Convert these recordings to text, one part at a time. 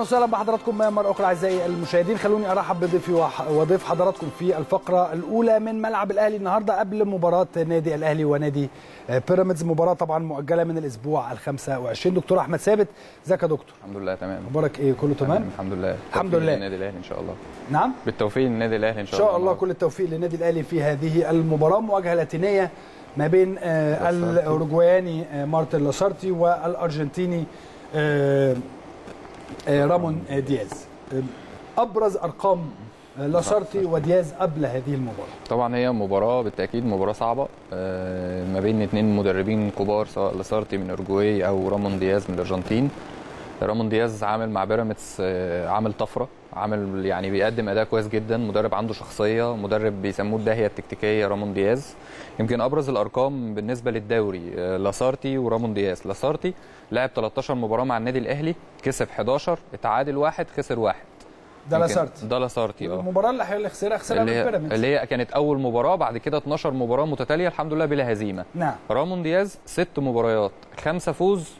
وسهلا بحضراتكم مره اخرى اعزائي المشاهدين خلوني ارحب بضيفي وح- وضيف حضراتكم في الفقره الاولى من ملعب الاهلي النهارده قبل مباراه نادي الاهلي ونادي آه، بيراميدز مباراه طبعا مؤجله من الاسبوع ال 25 دكتور احمد ثابت ازيك يا دكتور الحمد لله تمام اخبارك ايه كله تمام الحمد لله الحمد بالتوفيق لله. للنادي الاهلي ان شاء الله نعم بالتوفيق للنادي الاهلي ان ان شاء الله شاء الله كل التوفيق للنادي الاهلي في هذه المباراه مواجهه لاتينيه ما بين آه، لاسارتي. الاوروجواني آه، مارتن لاسارتي والارجنتيني آه، آه، رامون آه، دياز آه، ابرز ارقام آه، لاسارتي ودياز قبل هذه المباراه طبعا هي مباراه بالتاكيد مباراه صعبه آه، ما بين اثنين مدربين كبار سواء لاسارتي من اورجواي او رامون دياز من الارجنتين رامون دياز عامل مع بيراميدز آه، عامل طفره عامل يعني بيقدم اداء كويس جدا مدرب عنده شخصيه مدرب بيسموه الداهيه التكتيكيه رامون دياز يمكن ابرز الارقام بالنسبه للدوري آه، لاسارتي ورامون دياز لاسارتي لعب 13 مباراه مع النادي الاهلي كسب 11 اتعادل واحد خسر واحد ده يمكن- لاسارتي ده لاسارتي اه المباراه اللي هي- اللي خسرها خسرها اللي من هي بيراميدز اللي هي كانت اول مباراه بعد كده 12 مباراه متتاليه الحمد لله بلا هزيمه نعم رامون دياز ست مباريات خمسه فوز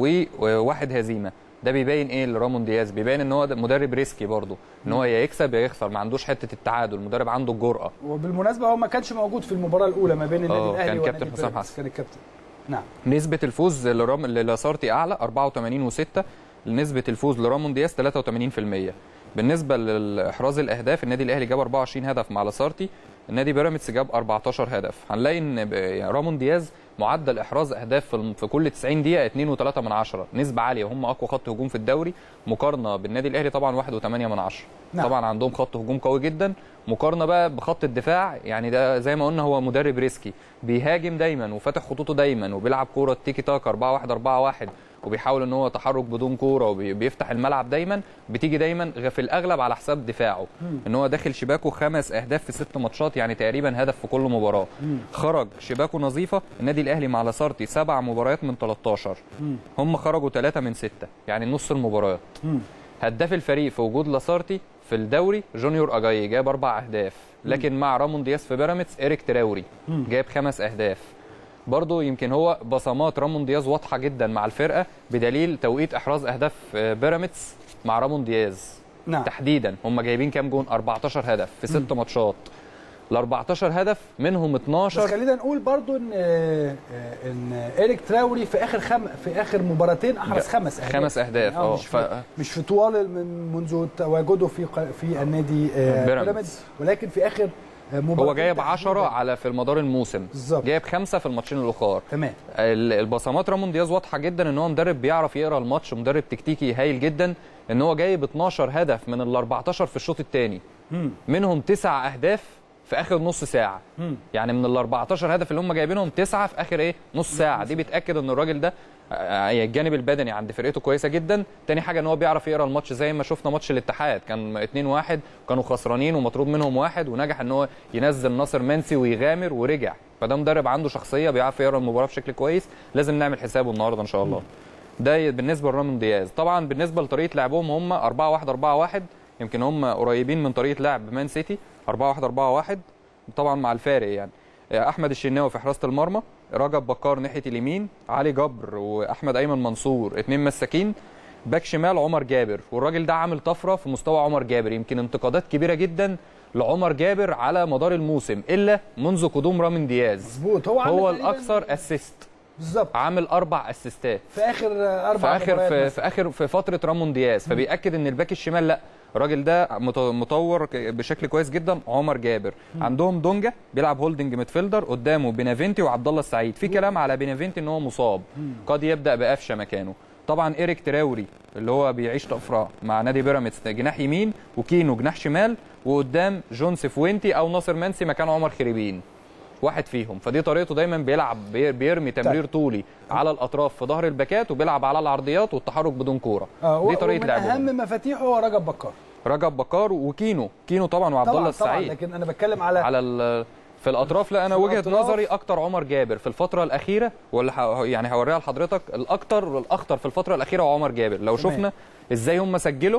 وواحد هزيمه ده بيبين ايه لرامون دياز بيبين ان هو ده مدرب ريسكي برضه ان هو يا يكسب يا يخسر ما عندوش حته التعادل المدرب عنده الجرأه وبالمناسبه هو ما كانش موجود في المباراه الاولى ما بين النادي آه، الاهلي كان ونادي كابتن حسام بيراميدز. حسن. كان الكابتن نعم نسبه الفوز لرام للاسارتي اعلى 84 و6 نسبه الفوز لرامون دياز 83% بالنسبه لاحراز الاهداف النادي الاهلي جاب 24 هدف مع لاسارتي النادي بيراميدز جاب 14 هدف هنلاقي ان ب- يعني رامون دياز معدل احراز اهداف في الم- في كل 90 دقيقه 2.3 من عشرة نسبه عاليه وهم اقوى خط هجوم في الدوري مقارنه بالنادي الاهلي طبعا 1.8 من عشرة نعم. طبعا عندهم خط هجوم قوي جدا مقارنه بقى بخط الدفاع يعني ده زي ما قلنا هو مدرب ريسكي بيهاجم دايما وفاتح خطوطه دايما وبيلعب كوره تيكي تاك 4 1 4 1 وبيحاول ان هو تحرك بدون كوره وبيفتح الملعب دايما بتيجي دايما غ- في الاغلب على حساب دفاعه ان هو داخل شباكه خمس اهداف في ست ماتشات يعني تقريبا هدف في كل مباراه خرج شباكه نظيفه النادي الاهلي مع لاسارتي سبع مباريات من 13 هم خرجوا ثلاثه من سته يعني نص المباريات مم. هداف الفريق في وجود لاسارتي في الدوري جونيور اجاي جاب اربع اهداف لكن مع رامون دياز في بيراميدز اريك تراوري جاب خمس اهداف برضه يمكن هو بصمات رامون دياز واضحه جدا مع الفرقه بدليل توقيت احراز اهداف آه، بيراميدز مع رامون دياز نعم تحديدا هم جايبين كام جون 14 هدف في ست ماتشات ال 14 هدف منهم بس 12 خلينا نقول برضو ان آه، آه، ان ايريك تراوري في اخر خم... في اخر مباراتين احرز جا- خمس اهداف خمس أهداف، يعني آه، مش, ف- في... مش في طوال ال- منذ تواجده في ق- في النادي آه، بيراميدز. بيراميدز ولكن في اخر آه، مباراتين هو جايب تحديداً. 10 على في المدار الموسم بالظبط. جايب خمسه في الماتشين الاخر تمام ال- البصمات رامون دياز واضحه جدا ان هو مدرب بيعرف يقرا الماتش مدرب تكتيكي هايل جدا ان هو جايب 12 هدف من ال 14 في الشوط الثاني مم. منهم تسع اهداف في اخر نص ساعه مم. يعني من ال 14 هدف اللي هم جايبينهم تسعه في اخر ايه نص ساعه دي بتاكد ان الراجل ده آه، الجانب البدني عند فرقته كويسه جدا تاني حاجه ان هو بيعرف يقرا الماتش زي ما شفنا ماتش الاتحاد كان 2 1 وكانوا خسرانين ومطرود منهم واحد ونجح ان هو ينزل ناصر منسي ويغامر ورجع فده مدرب عنده شخصيه بيعرف يقرا المباراه بشكل كويس لازم نعمل حسابه النهارده ان شاء الله ده بالنسبه لرامون دياز طبعا بالنسبه لطريقه لعبهم هم 4 1 4 1 يمكن هم قريبين من طريقه لعب مان سيتي 4 1 4 1 طبعا مع الفارق يعني احمد الشناوي في حراسه المرمى رجب بكار ناحيه اليمين علي جبر واحمد ايمن منصور اتنين مساكين باك شمال عمر جابر والراجل ده عامل طفره في مستوى عمر جابر يمكن انتقادات كبيره جدا لعمر جابر على مدار الموسم الا منذ قدوم رامين دياز مظبوط هو عامل هو تقريباً- الاكثر اسيست بالظبط عامل اربع اسيستات في اخر آه، في اربع اخر مباريات في, مثلاً. في اخر في فتره رامون دياز فبياكد ان الباك الشمال لا الراجل ده مت- مطور ك- بشكل كويس جدا عمر جابر عندهم دونجا بيلعب هولدنج ميدفيلدر قدامه بينافنتي وعبد الله السعيد في كلام على بينافنتي ان هو مصاب قد يبدا بقفشه مكانه طبعا ايريك تراوري اللي هو بيعيش طفره مع نادي بيراميدز جناح يمين وكينو جناح شمال وقدام جون سيفوينتي او ناصر منسي مكان عمر خريبين واحد فيهم فدي طريقته دايما بيلعب بي- بيرمي تمرير طولي على الاطراف في ظهر الباكات وبيلعب على العرضيات والتحرك بدون كوره آه، دي طريقه ومن لعبهم اهم مفاتيحه هو رجب بكار رجب بكار وكينو كينو طبعا وعبد الله طبعا طبعا السعيد لكن انا بتكلم على على ال- في الاطراف لا انا في وجهه الأطراف. نظري اكتر عمر جابر في الفتره الاخيره ولا ه- يعني هوريها لحضرتك الاكتر والاخطر في الفتره الاخيره هو عمر جابر لو تمام. شفنا ازاي هم سجلوا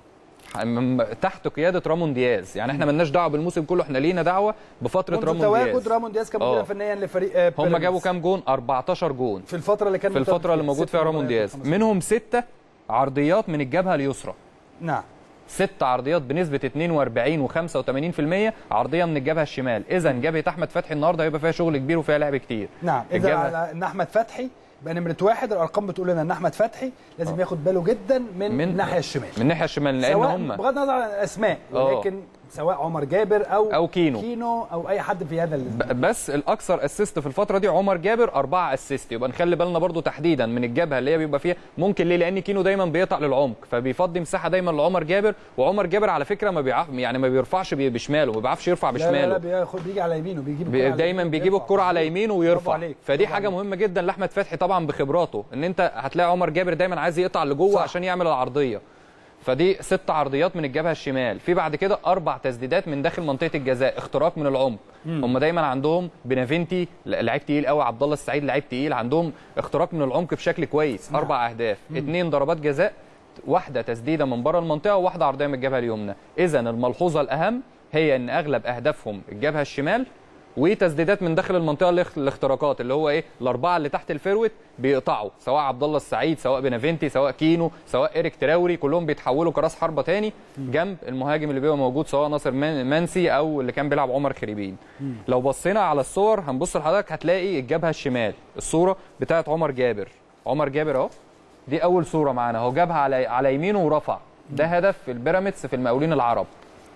من- تحت قياده رامون دياز يعني احنا ملناش دعوه بالموسم كله احنا لينا دعوه بفتره منذ رامون تواجد دياز رامون دياز كمدير آه. فنيا لفريق آه، هم بيراميدز. جابوا كام جون 14 جون في الفتره اللي كان في متواجد الفتره اللي فيها. موجود ست فيها رامون مباريات دياز وخمس منهم ستة عرضيات من الجبهه اليسرى نعم ست عرضيات بنسبه 42 و85% عرضيه من الجبهه الشمال اذا جبهه احمد فتحي النهارده هيبقى فيها شغل كبير وفيها لعب كتير نعم اذا الجبهة- على ان احمد فتحي يبقى نمره واحد الارقام بتقول لنا ان احمد فتحي لازم ياخد باله جدا من, من- الناحيه الشمال من الناحيه الشمال لان سواء هم بغض النظر عن الاسماء آه. ولكن سواء عمر جابر او أو كينو. كينو او اي حد في هذا ال- ب- بس الاكثر اسيست في الفتره دي عمر جابر أربعة اسيست يبقى نخلي بالنا برضو تحديدا من الجبهه اللي هي بيبقى فيها ممكن ليه لان كينو دايما بيقطع للعمق فبيفضي مساحه دايما لعمر جابر وعمر جابر على فكره ما بيعرف يعني ما بيرفعش بي- بشماله ما بيعرفش يرفع لا لا, لا بشماله بياخد بيجي على يمينه بيجيب بي- الكرة على دايما يمينه بيجيب ويرفع. الكرة على يمينه برافو ويرفع عليك، فدي برافو حاجه عليك. مهمه جدا لاحمد فتحي طبعا بخبراته ان انت هتلاقي عمر جابر دايما عايز يقطع لجوه صح. عشان يعمل العرضيه فدي ست عرضيات من الجبهه الشمال في بعد كده اربع تسديدات من داخل منطقه الجزاء اختراق من العمق هم دايما عندهم بنافنتي لعيب تقيل قوي عبد الله السعيد لعيب تقيل عندهم اختراق من العمق بشكل كويس اربع اهداف اثنين ضربات جزاء واحده تسديده من بره المنطقه وواحده عرضيه من الجبهه اليمنى اذا الملحوظه الاهم هي ان اغلب اهدافهم الجبهه الشمال وتسديدات من داخل المنطقه الاخ- الاختراقات اللي هو ايه الاربعه اللي تحت الفيروت بيقطعوا سواء عبد الله السعيد سواء بنافنتي سواء كينو سواء ايريك تراوري كلهم بيتحولوا كراس حربه تاني جنب المهاجم اللي بيبقى موجود سواء ناصر مان- منسي او اللي كان بيلعب عمر خريبين لو بصينا على الصور هنبص لحضرتك هتلاقي الجبهه الشمال الصوره بتاعت عمر جابر عمر جابر اهو دي اول صوره معانا هو جابها على على يمينه ورفع ده هدف في البيراميدز في المقاولين العرب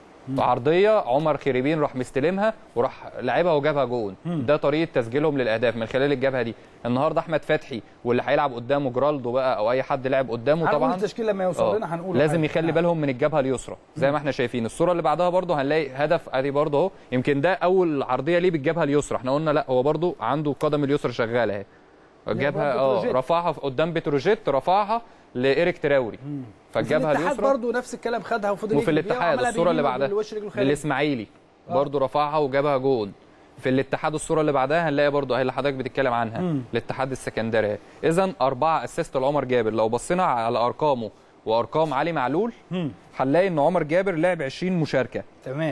عرضيه عمر خريبين راح مستلمها وراح لعبها وجابها جون ده طريقه تسجيلهم للاهداف من خلال الجبهه دي النهارده احمد فتحي واللي هيلعب قدامه جرالدو بقى او اي حد لعب قدامه هنقول طبعا التشكيل لما يوصل آه. لنا هنقول لازم يخلي بالهم من الجبهه اليسرى زي ما احنا شايفين الصوره اللي بعدها برضه هنلاقي هدف ادي برضه اهو يمكن ده اول عرضيه ليه بالجبهه اليسرى احنا قلنا لا هو برضه عنده القدم اليسرى شغاله اهي جابها برضه اه بتروجيت. رفعها في- قدام بتروجيت رفعها لايريك تراوري فالجبهه الاتحاد اليسرى برضه نفس الكلام خدها وفضل وفي يجري بيها الاتحاد وعملها الصوره اللي بيمينه بعدها بالوش رجله الخارجي. للاسماعيلي برضه رفعها وجابها جون في الاتحاد الصوره اللي بعدها هنلاقي برضه اهي اللي حضرتك بتتكلم عنها الاتحاد السكندري اذا اربعه اسيست لعمر جابر لو بصينا على ارقامه وارقام علي معلول هنلاقي ان عمر جابر لعب 20 مشاركه تمام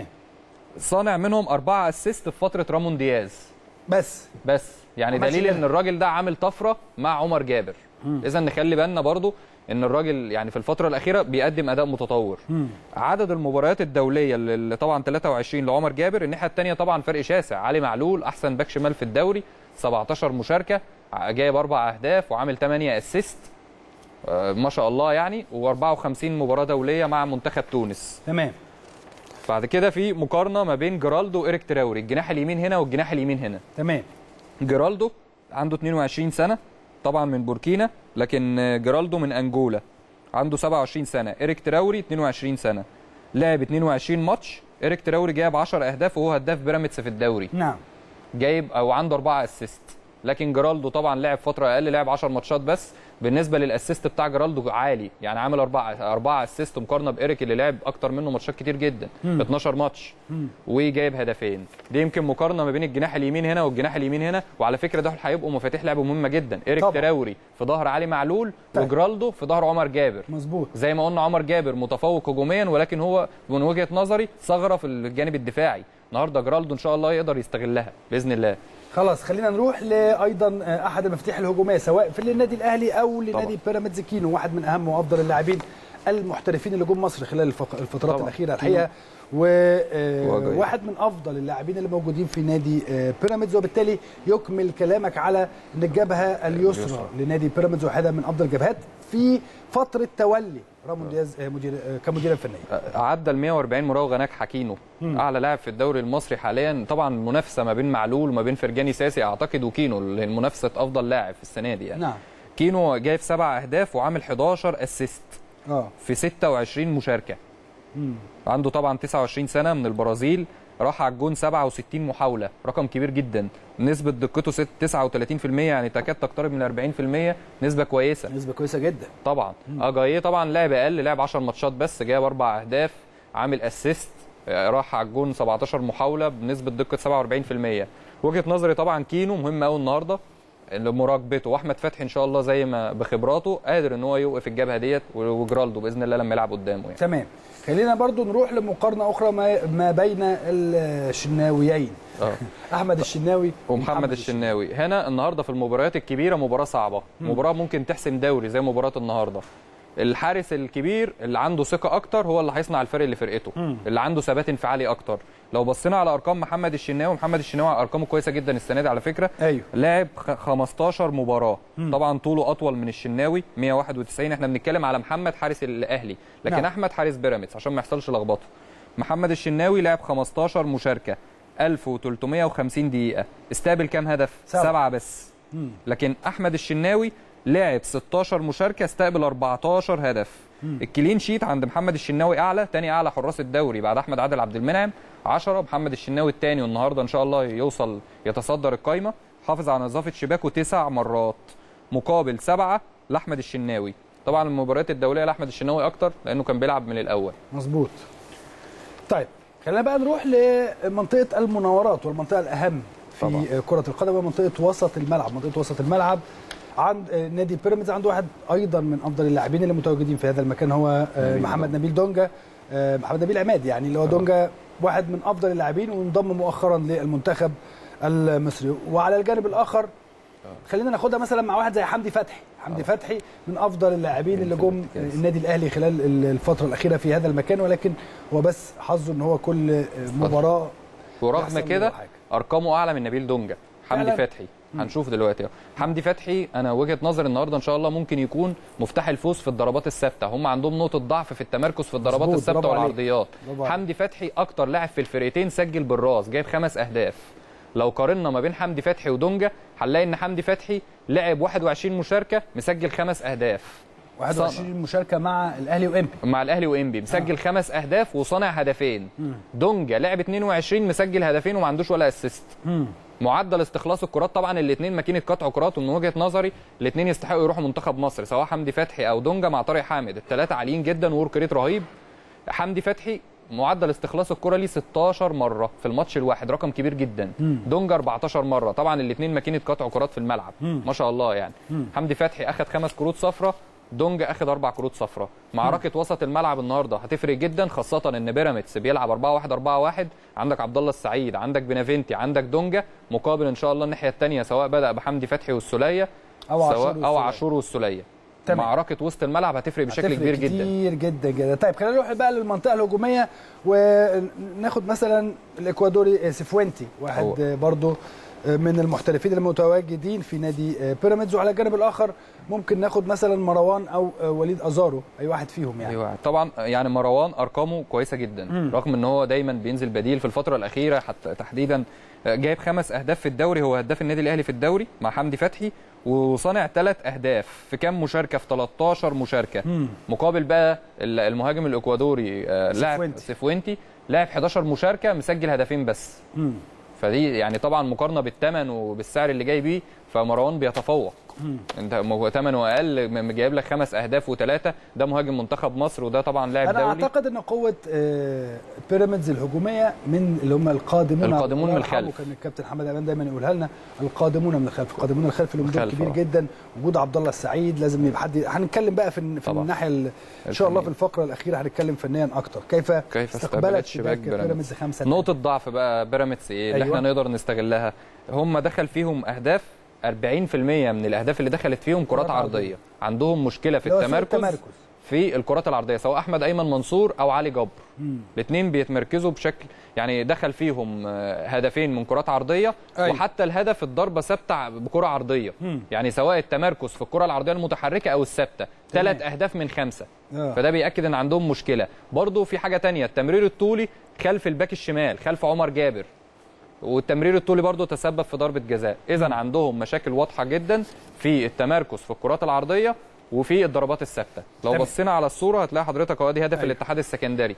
صانع منهم اربعه اسيست في فتره رامون دياز بس بس يعني عملش دليل كده. ان الراجل ده عامل طفره مع عمر جابر اذا نخلي بالنا برضو ان الراجل يعني في الفتره الاخيره بيقدم اداء متطور عدد المباريات الدوليه اللي اللي طبعا 23 لعمر جابر الناحيه الثانيه طبعا فرق شاسع علي معلول احسن باك شمال في الدوري 17 مشاركه جايب اربع اهداف وعامل 8 اسيست آه، ما شاء الله يعني و54 مباراه دوليه مع منتخب تونس تمام بعد كده في مقارنه ما بين جرالدو وإيريك تراوري الجناح اليمين هنا والجناح اليمين هنا تمام جيرالدو عنده 22 سنه طبعا من بوركينا لكن جيرالدو من انجولا عنده 27 سنه إيريك تراوري 22 سنه لعب 22 ماتش إيريك تراوري جايب 10 اهداف وهو هداف بيراميدز في الدوري نعم جايب او عنده 4 اسيست لكن جيرالدو طبعا لعب فتره اقل لعب 10 ماتشات بس بالنسبه للاسيست بتاع جيرالدو عالي يعني عامل 4 4 اسيست مقارنه بايريك اللي لعب اكتر منه ماتشات كتير جدا 12 ماتش وجايب هدفين دي يمكن مقارنه ما بين الجناح اليمين هنا والجناح اليمين هنا وعلى فكره دول هيبقوا مفاتيح لعب مهمه جدا ايريك طبعا. تراوري في ظهر علي معلول طيب. وجرالدو في ظهر عمر جابر مظبوط زي ما قلنا عمر جابر متفوق هجوميا ولكن هو من وجهه نظري ثغره في الجانب الدفاعي النهارده جرالدو ان شاء الله يقدر يستغلها باذن الله خلاص خلينا نروح لايضا احد المفاتيح الهجوميه سواء في النادي الاهلي او لنادي طبعا. بيراميدز كينو واحد من اهم وافضل اللاعبين المحترفين اللي جم مصر خلال الفق- الفترات طبعا. الاخيره الحقيقه وجاي. وواحد من افضل اللاعبين اللي موجودين في نادي آه، بيراميدز وبالتالي يكمل كلامك على ان الجبهه اليسرى اليسرى. لنادي بيراميدز واحده من افضل الجبهات في فتره تولي رامون دياز آه، مدير آه، كمدير فني عدى ال 140 مراوغه ناجحه كينو اعلى لاعب في الدوري المصري حاليا طبعا منافسه ما بين معلول وما بين فرجاني ساسي اعتقد وكينو اللي هي منافسه افضل لاعب في السنه دي يعني نعم كينو جايب سبع اهداف وعامل 11 اسيست اه في 26 مشاركه مم. عنده طبعا 29 سنه من البرازيل راح على الجون 67 محاوله رقم كبير جدا نسبه دقته ست- 39% يعني تكاد تقترب من 40% نسبه كويسه نسبه كويسه جدا طبعا اجاييه طبعا لعب اقل لعب 10 ماتشات بس جاب اربع اهداف عامل اسيست راح على الجون 17 محاوله بنسبه دقه 47% وجهه نظري طبعا كينو مهم قوي النهارده مراقبته واحمد فتحي ان شاء الله زي ما بخبراته قادر ان هو يوقف الجبهه ديت وجرالدو باذن الله لما يلعب قدامه يعني. تمام خلينا برضو نروح لمقارنه اخرى ما, ما بين الشناويين اه احمد الشناوي ومحمد الشناوي هنا النهارده في المباريات الكبيره مباراه صعبه مباراه ممكن تحسم دوري زي مباراه النهارده الحارس الكبير اللي عنده ثقه اكتر هو اللي هيصنع الفرق لفرقته اللي عنده ثبات انفعالي اكتر لو بصينا على ارقام محمد الشناوي محمد الشناوي ارقامه كويسه جدا السنه دي على فكره ايوه لعب خ- 15 مباراه طبعا طوله اطول من الشناوي 191 احنا بنتكلم على محمد حارس الاهلي لكن نعم. احمد حارس بيراميدز عشان ما يحصلش لخبطه محمد الشناوي لعب 15 مشاركه 1350 دقيقه استقبل كام هدف سبعة. سبعه بس مم. لكن احمد الشناوي لعب 16 مشاركه استقبل 14 هدف الكلين شيت عند محمد الشناوي اعلى تاني اعلى حراس الدوري بعد احمد عادل عبد المنعم 10 محمد الشناوي الثاني والنهارده ان شاء الله يوصل يتصدر القايمه حافظ على نظافه شباكه تسع مرات مقابل سبعه لاحمد الشناوي طبعا المباريات الدوليه لاحمد الشناوي اكتر لانه كان بيلعب من الاول مظبوط طيب خلينا بقى نروح لمنطقه المناورات والمنطقه الاهم في طبعا. كره القدم ومنطقه وسط الملعب منطقه وسط الملعب عند نادي بيراميدز عنده واحد ايضا من افضل اللاعبين اللي متواجدين في هذا المكان هو نبيل محمد نبيل دونجا محمد نبيل عماد يعني اللي هو دونجا واحد من افضل اللاعبين وانضم مؤخرا للمنتخب المصري وعلى الجانب الاخر خلينا ناخدها مثلا مع واحد زي حمدي فتحي حمدي فتحي من افضل اللاعبين اللي جم كويس. النادي الاهلي خلال الفتره الاخيره في هذا المكان ولكن هو بس حظه ان هو كل مباراه ورغم يحصل كده منه حاجة. ارقامه اعلى من نبيل دونجا حمدي فعلاً. فتحي هنشوف دلوقتي أهو. حمدي فتحي انا وجهه نظري النهارده ان شاء الله ممكن يكون مفتاح الفوز في الضربات الثابته هم عندهم نقطه ضعف في التمركز في الضربات مظبوط، الثابته برافو عليك. والعرضيات برافو عليك. حمدي فتحي اكتر لاعب في الفرقتين سجل بالراس جايب خمس اهداف لو قارنا ما بين حمدي فتحي ودونجا هنلاقي ان حمدي فتحي لعب 21 مشاركه مسجل خمس اهداف 21 مشاركه مع الاهلي وامبي مع الاهلي وانبي مسجل آه. خمس اهداف وصانع هدفين دونجا لعب 22 مسجل هدفين وما عندوش ولا اسيست معدل استخلاص الكرات طبعا الاثنين ماكينه قطع كرات ومن وجهه نظري الاثنين يستحقوا يروحوا منتخب مصر سواء حمدي فتحي او دونجا مع طارق حامد الثلاثه عاليين جدا وورك ريت رهيب حمدي فتحي معدل استخلاص الكره ليه 16 مره في الماتش الواحد رقم كبير جدا دونجا 14 مره طبعا الاثنين ماكينه قطع كرات في الملعب ما شاء الله يعني حمدي فتحي اخذ خمس كروت صفراء دونجا اخذ اربع كروت صفراء معركه وسط الملعب النهارده هتفرق جدا خاصه ان بيراميدز بيلعب 4 1 4 1 عندك عبد الله السعيد عندك بنافنتي عندك دونجا مقابل ان شاء الله الناحيه الثانيه سواء بدا بحمدي فتحي والسوليه أو عاشور سواء او والسولية. عاشور والسوليه تمام. معركه وسط الملعب هتفرق بشكل هتفرق كبير جدا كتير جدا جدا طيب خلينا نروح بقى للمنطقه الهجوميه وناخد مثلا الاكوادوري سيفوينتي واحد هو. برضو من المحترفين المتواجدين في نادي بيراميدز وعلى الجانب الاخر ممكن ناخد مثلا مروان او وليد ازارو اي واحد فيهم يعني ايوه طبعا يعني مروان ارقامه كويسه جدا مم. رغم ان هو دايما بينزل بديل في الفتره الاخيره حتى تحديدا جايب خمس اهداف في الدوري هو هداف النادي الاهلي في الدوري مع حمدي فتحي وصانع ثلاث اهداف في كام مشاركه في 13 مشاركه مم. مقابل بقى ال- المهاجم الاكوادوري آه، لاعب سيفوينتي. سيفوينتي لاعب 11 مشاركه مسجل هدفين بس مم. فدي يعني طبعا مقارنه بالثمن وبالسعر اللي جاي بيه فمروان بيتفوق انت م- ثمنه اقل م- جايب لك خمس اهداف وثلاثه ده مهاجم منتخب مصر وده طبعا لاعب انا دولي اعتقد ان قوه آه، بيراميدز الهجوميه من اللي هم القادمون القادمون الله من يرحمه الخلف. كان الكابتن محمد امان دايما يقولها لنا القادمون من الخلف القادمون من الخلف لهم دور الخلف، كبير آه. جدا وجود عبد الله السعيد لازم يبقى حد هنتكلم بقى في في طبعا. الناحيه ال- ان شاء الله في الفنية. الفقره الاخيره هنتكلم فنيا اكتر كيف كيف استقبلت شباك بيراميدز خمسه نقطة ضعف بقى بيراميدز ايه اللي أيوة. احنا نقدر نستغلها هم دخل فيهم اهداف 40% من الاهداف اللي دخلت فيهم كرات كرات عرضية. عرضيه عندهم مشكله في اللي هو سوء التمركز التمركز. في الكرات العرضيه سواء احمد ايمن منصور او علي جبر الاثنين بيتمركزوا بشكل يعني دخل فيهم آه، هدفين من كرات عرضيه أيوة. وحتى الهدف الضربه ثابته بكره عرضيه مم. يعني سواء التمركز في الكره العرضيه المتحركه او الثابته ثلاث اهداف من خمسه آه. فده بياكد ان عندهم مشكله برضو في حاجه تانية التمرير الطولي خلف الباك الشمال خلف عمر جابر والتمرير الطولي برضو تسبب في ضربه جزاء اذا عندهم مشاكل واضحه جدا في التمركز في الكرات العرضيه وفي الضربات الثابته لو تمام. بصينا على الصوره هتلاقي حضرتك اهو دي هدف أيوة. الاتحاد السكندري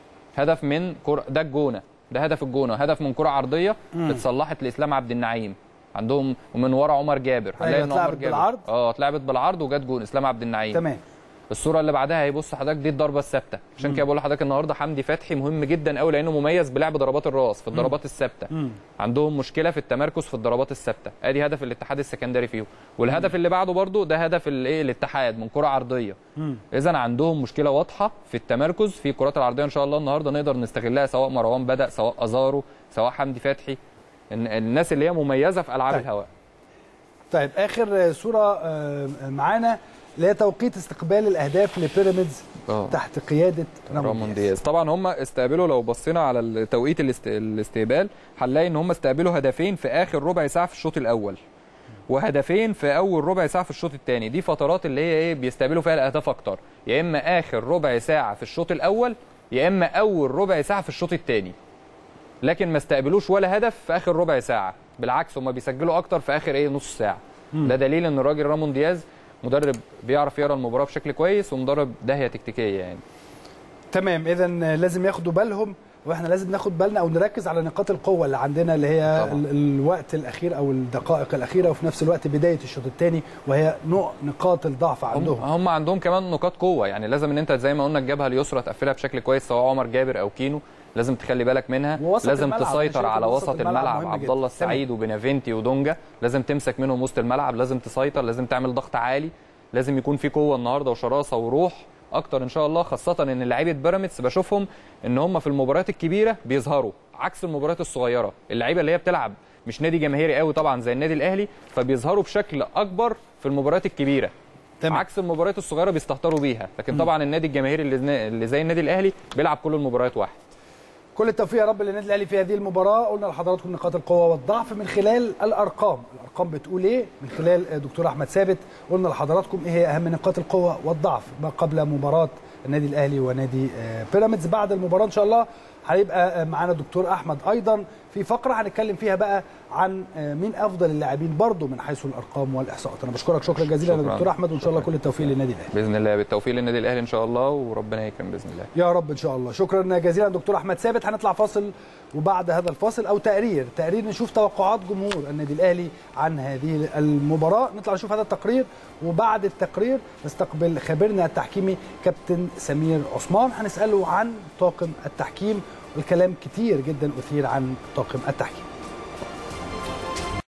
هدف من كرة ده الجونه ده هدف الجونه هدف من كره عرضيه اتصلحت لاسلام عبد النعيم عندهم ومن ورا عمر جابر أيوة، هنلاقي ان عمر اتلعبت جابر بالعرض؟ اه اتلعبت بالعرض وجت جون اسلام عبد النعيم تمام الصوره اللي بعدها هيبص حضرتك دي الضربه الثابته عشان كده بقول لحضرتك النهارده حمدي فتحي مهم جدا قوي لانه مميز بلعب ضربات الراس في الضربات الثابته عندهم مشكله في التمركز في الضربات الثابته ادي هدف الاتحاد السكندري فيهم والهدف اللي بعده برضو ده هدف الايه الاتحاد من كره عرضيه اذا عندهم مشكله واضحه في التمركز في الكرات العرضيه ان شاء الله النهارده نقدر نستغلها سواء مروان بدا سواء ازارو سواء حمدي فتحي الن- الناس اللي هي مميزه في العاب طيب. الهواء طيب اخر صوره آه، معانا اللي هي توقيت استقبال الاهداف لبيراميدز اه تحت قياده رامون دياز طبعا هم استقبلوا لو بصينا على توقيت الاست... الاستقبال هنلاقي ان هم استقبلوا هدفين في اخر ربع ساعه في الشوط الاول وهدفين في اول ربع ساعه في الشوط الثاني دي فترات اللي هي ايه بيستقبلوا فيها الاهداف اكتر يا اما اخر ربع ساعه في الشوط الاول يا اما اول ربع ساعه في الشوط الثاني لكن ما استقبلوش ولا هدف في اخر ربع ساعه بالعكس هم بيسجلوا اكتر في اخر ايه نص ساعه ده دليل ان الراجل رامون دياز مدرب بيعرف يقرا المباراه بشكل كويس ومدرب داهيه تكتيكيه يعني تمام اذا لازم ياخدوا بالهم واحنا لازم ناخد بالنا او نركز على نقاط القوه اللي عندنا اللي هي طبعا. ال- الوقت الاخير او الدقائق الاخيره وفي نفس الوقت بدايه الشوط الثاني وهي نوع نقاط الضعف هم, عندهم هم عندهم كمان نقاط قوه يعني لازم ان انت زي ما قلنا الجبهه اليسرى تقفلها بشكل كويس سواء عمر جابر او كينو لازم تخلي بالك منها ووسط لازم الملعب، أنا تسيطر شايف على إن وسط الملعب مهم عبد جداً. الله السعيد وبنافنتي ودونجا لازم تمسك منهم وسط الملعب لازم تسيطر لازم تعمل ضغط عالي لازم يكون في قوه النهارده وشراسه وروح اكتر ان شاء الله خاصه ان لعيبه بيراميدز بشوفهم ان هم في المباريات الكبيره بيظهروا عكس المباريات الصغيره اللعيبه اللي هي بتلعب مش نادي جماهيري قوي طبعا زي النادي الاهلي فبيظهروا بشكل اكبر في المباريات الكبيره تمام. عكس المباريات الصغيره بيستهتروا بيها لكن طبعا النادي الجماهيري اللي اللي زي النادي الاهلي بيلعب كل المباريات واحد كل التوفيق يا رب للنادي الاهلي في هذه المباراه قلنا لحضراتكم نقاط القوه والضعف من خلال الارقام الارقام بتقول ايه من خلال دكتور احمد ثابت قلنا لحضراتكم ايه هي اهم نقاط القوه والضعف ما قبل مباراه النادي الاهلي ونادي آه، بيراميدز بعد المباراه ان شاء الله هيبقى آه، معانا دكتور احمد ايضا في فقره هنتكلم فيها بقى عن آه، مين افضل اللاعبين برضه من حيث الارقام والاحصاءات انا بشكرك شكرا جزيلا يا شكراً. دكتور احمد وان شاء الله كل التوفيق للنادي الاهلي باذن الله بالتوفيق للنادي الاهلي ان شاء الله وربنا يكرم باذن الله يا رب ان شاء الله شكرا جزيلا دكتور احمد ثابت هنطلع فاصل وبعد هذا الفاصل او تقرير تقرير نشوف توقعات جمهور النادي الاهلي عن هذه المباراه نطلع نشوف هذا التقرير وبعد التقرير نستقبل خبيرنا التحكيمي كابتن سمير عثمان هنساله عن طاقم التحكيم والكلام كتير جدا اثير عن طاقم التحكيم